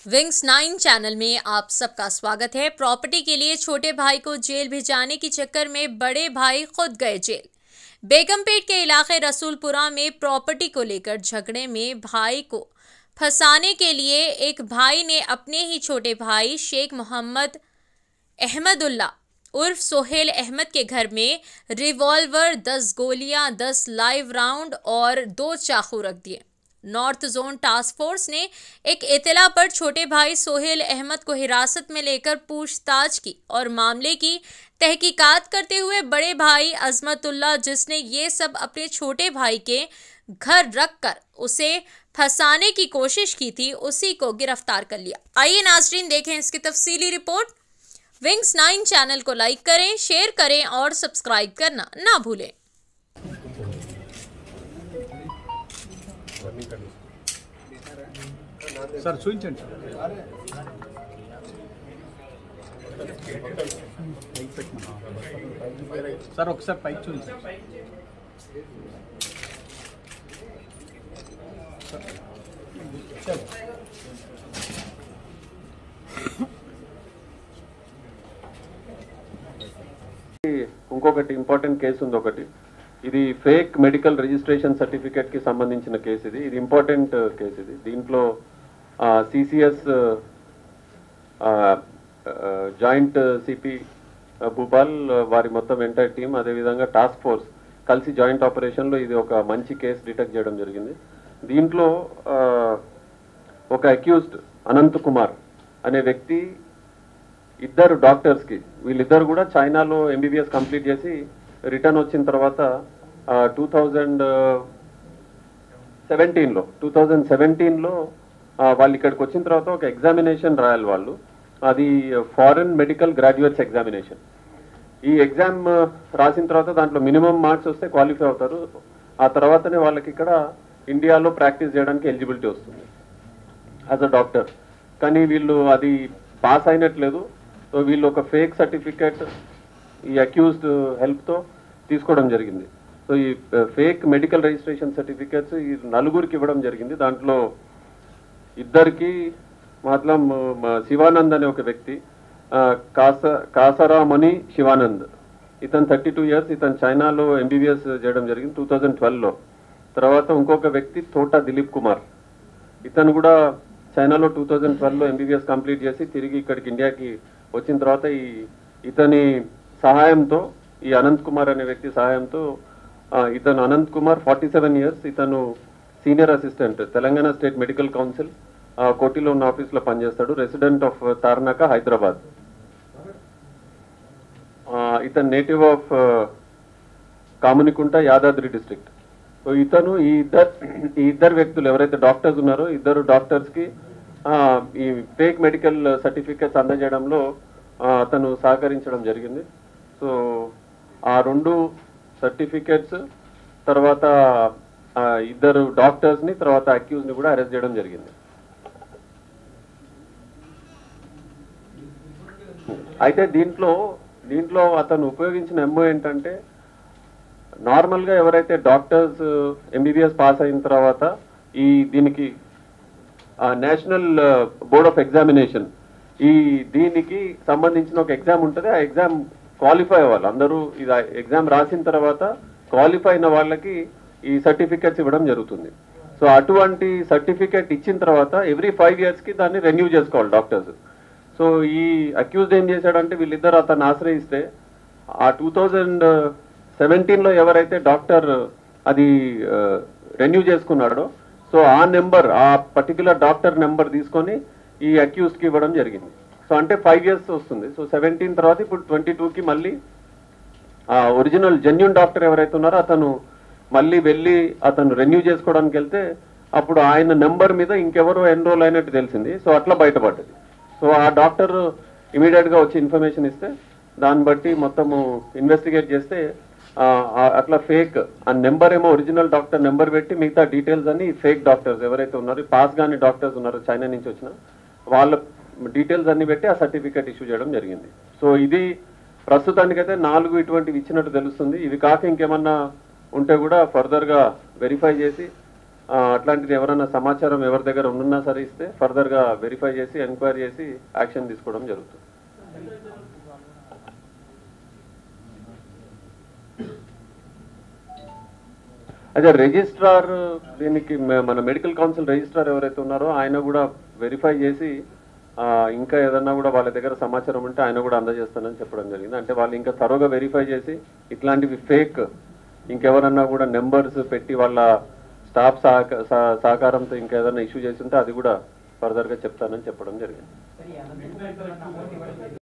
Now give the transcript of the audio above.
Wings nine channel में आप सबका स्वागत है प्रॉपर्टी के लिए छोटे भाई को जेल भिजाने के चक्कर में बड़े भाई खुद गए जेल बेगमपेट के इलाके रसूलपुरा में प्रॉपर्टी को लेकर झगड़े में भाई को फंसाने के लिए एक भाई ने अपने ही छोटे भाई शेख मोहम्मद अहमदुल्ला उर्फ सोहेल अहमद के घर में रिवॉल्वर दस गोलियां दस लाइव राउंड और दो चाकू रख दिए नॉर्थ जोन टास्क फोर्स ने एक इतला पर छोटे भाई सोहेल अहमद को हिरासत में लेकर पूछताछ की और मामले की तहकीकात करते हुए बड़े भाई अजमतुल्ला जिसने ये सब अपने छोटे भाई के घर रख कर उसे फंसाने की कोशिश की थी उसी को गिरफ्तार कर लिया आइए नाजरीन देखें इसकी तफसीली रिपोर्ट विंग्स नाइन चैनल को लाइक करें शेयर करें और सब्सक्राइब करना ना भूलें సార్ చూపించండి పైకి పెట్టమన్నా. సార్ ఒకసారి పైకి చూపించండి ఇంకొకటి ఇంపార్టెంట్ కేసు ఉంది ఒకటి ఇది ఫేక్ మెడికల్ రిజిస్ట్రేషన్ సర్టిఫికేట్ కి సంబంధించిన కేసు ఇది ఇది ఇంపార్టెంట్ కేసు ఇది దీంట్లో సిసిఎస్ జాయింట్ సిపి భూపాల్ వారి మొత్తం ఎంటైర్ టీం అదేవిధంగా టాస్క్ ఫోర్స్ కలిసి జాయింట్ ఆపరేషన్లో ఇది ఒక మంచి కేసు డిటెక్ట్ చేయడం జరిగింది దీంట్లో ఆ, ఒక అక్యూజ్డ్ అనంత్ కుమార్ అనే వ్యక్తి ఇద్దరు డాక్టర్స్ కి వీళ్ళిద్దరు కూడా చైనాలో ఎంబీబీఎస్ కంప్లీట్ చేసి రిటర్న్ వచ్చిన తర్వాత టూ థౌజండ్ సెవెంటీన్లో టూ థౌజండ్ సెవెంటీన్లో వాళ్ళు ఇక్కడికి వచ్చిన తర్వాత ఒక ఎగ్జామినేషన్ రాయాలి వాళ్ళు అది ఫారెన్ మెడికల్ గ్రాడ్యుయేట్స్ ఎగ్జామినేషన్ ఈ ఎగ్జామ్ రాసిన తర్వాత దాంట్లో మినిమం మార్క్స్ వస్తే క్వాలిఫై అవుతారు ఆ తర్వాతనే వాళ్ళకి ఇక్కడ ఇండియాలో ప్రాక్టీస్ చేయడానికి ఎలిజిబిలిటీ వస్తుంది యాజ్ అ డాక్టర్ కానీ వీళ్ళు అది పాస్ అయినట్లేదు సో వీళ్ళు ఒక ఫేక్ సర్టిఫికేట్ ఈ అక్యూజ్డ్ హెల్ప్తో తీసుకోవడం జరిగింది సో ఈ ఫేక్ మెడికల్ రిజిస్ట్రేషన్ సర్టిఫికేట్స్ ఈ నలుగురికి ఇవ్వడం జరిగింది దాంట్లో ఇద్దరికి మాత్రం మా శివానంద్ అనే ఒక వ్యక్తి ఆ, కాస కాసరామణి శివానంద్ ఇతను థర్టీ టూ ఇయర్స్ ఇతను చైనాలో ఎంబీబీఎస్ చేయడం జరిగింది టూ థౌజండ్ ట్వెల్వ్లో తర్వాత ఇంకొక వ్యక్తి తోట దిలీప్ కుమార్ ఇతను కూడా చైనాలో టూ థౌజండ్ ట్వెల్వ్లో ఎంబీబీఎస్ కంప్లీట్ చేసి తిరిగి ఇక్కడికి ఇండియాకి వచ్చిన తర్వాత ఈ ఇతని సహాయంతో ఈ అనంత్ కుమార్ అనే వ్యక్తి సహాయంతో ఆ, ఇతను Anant Kumar forty seven years ఇతను senior assistant Telangana state medical council ఆ, కోటిలో ఉన్న ఆఫీస్లో పనిచేస్తాడు రెసిడెంట్ ఆఫ్ తార్నాక హైదరాబాద్ ఆ, ఇతను native of Kamunikunta Yadadri district so ఇతను ఈ ఇద్దరు ఈ ఇద్దరు వ్యక్తులు ఎవరైతే డాక్టర్స్ ఉన్నారో ఇద్దరు డాక్టర్స్ కి ఆ, ఈ ఫేక్ మెడికల్ సర్టిఫికేట్స్ అందజేయడంలో ఆ, అతను సహకరించడం జరిగింది సో ఆ రెండు సర్టిఫికేట్స్ తర్వాత ఆ, ఇద్దరు డాక్టర్స్ ని తర్వాత అక్యూజ్ ని కూడా అరెస్ట్ చేయడం జరిగింది అయితే దీంట్లో దీంట్లో అతను ఉపయోగించిన ఎంఓ ఏంటంటే నార్మల్ గా ఎవరైతే డాక్టర్స్ ఎంబీబీఎస్ పాస్ అయిన తర్వాత ఈ దీనికి నేషనల్ బోర్డ్ ఆఫ్ ఎగ్జామినేషన్ ఈ దీనికి సంబంధించిన ఒక ఎగ్జామ్ ఉంటుంది ఆ ఎగ్జామ్ క్వాలిఫై అవ్వాలి అందరూ ఇది ఎగ్జామ్ రాసిన తర్వాత క్వాలిఫై అయిన వాళ్ళకి ఈ సర్టిఫికెట్స్ ఇవ్వడం జరుగుతుంది సో అటువంటి సర్టిఫికెట్ ఇచ్చిన తర్వాత ఎవ్రీ ఫైవ్ ఇయర్స్ కి దాన్ని రెన్యూ చేసుకోవాలి డాక్టర్స్ సో ఈ అక్యూజ్డ్ ఏం చేశాడంటే వీళ్ళిద్దరు అతన్ని ఆశ్రయిస్తే ఆ టూ థౌజండ్ సెవెంటీన్లో ఎవరైతే డాక్టర్ అది రెన్యూ చేసుకున్నాడో సో ఆ నెంబర్ ఆ పర్టికులర్ డాక్టర్ నెంబర్ తీసుకొని ఈ అక్యూజ్కి ఇవ్వడం జరిగింది సో అంటే ఫైవ్ ఇయర్స్ వస్తుంది సో సెవెంటీన్ తర్వాత ఇప్పుడు ట్వంటీ టూకి మళ్ళీ ఆ ఒరిజినల్ జెన్యున్ డాక్టర్ ఎవరైతే ఉన్నారో అతను మళ్ళీ వెళ్ళి అతను రెన్యూ చేసుకోవడానికి వెళ్తే అప్పుడు ఆయన నెంబర్ మీద ఇంకెవరో ఎన్రోల్ అయినట్టు తెలిసింది సో అట్లా బయటపడ్డది సో ఆ డాక్టర్ ఇమీడియట్ గా వచ్చి ఇన్ఫర్మేషన్ ఇస్తే దాన్ని బట్టి మొత్తము ఇన్వెస్టిగేట్ చేస్తే ఆ, ఆ అట్లా ఫేక్ ఆ నెంబర్ ఏమో ఒరిజినల్ డాక్టర్ నెంబర్ పెట్టి మిగతా డీటెయిల్స్ అన్ని ఫేక్ డాక్టర్స్ ఎవరైతే ఉన్నారో పాస్ గాని డాక్టర్స్ ఉన్నారో చైనా నుంచి వచ్చిన వాళ్ళ డీటెయిల్స్ అన్ని పెట్టి ఆ సర్టిఫికేట్ ఇష్యూ చేయడం జరిగింది సో ఇది ప్రస్తుతానికైతే నాలుగు ఇటువంటివి ఇచ్చినట్టు తెలుస్తుంది ఇవి కాక ఇంకేమన్నా ఉంటే కూడా ఫర్దర్ గా వెరిఫై చేసి ఆ, అట్లాంటిది ఎవరైనా సమాచారం ఎవరి దగ్గర ఉన్నా సరే ఇస్తే ఫర్దర్గా వెరిఫై చేసి ఎంక్వైరీ చేసి యాక్షన్ తీసుకోవడం జరుగుతుంది అదే రిజిస్ట్రార్ దీనికి మ- మన మెడికల్ కౌన్సిల్ రిజిస్ట్రార్ ఎవరైతే ఉన్నారో ఆయన కూడా వెరిఫై చేసి ఆ, ఇంకా ఏదన్నా కూడా వాళ్ళ దగ్గర సమాచారం ఉంటే ఆయన కూడా అందజేస్తానని చెప్పడం జరిగింది అంటే వాళ్ళు ఇంకా తరోగా వెరిఫై చేసి ఇట్లాంటివి ఫేక్ ఇంకెవరన్నా కూడా నెంబర్స్ పెట్టి వాళ్ళ స్టాఫ్ సహక- సహ- సహకారంతో ఇంకేదన్నా ఇష్యూ చేసి ఉంటే అది కూడా ఫర్దర్గా చెప్తానని చెప్పడం జరిగింది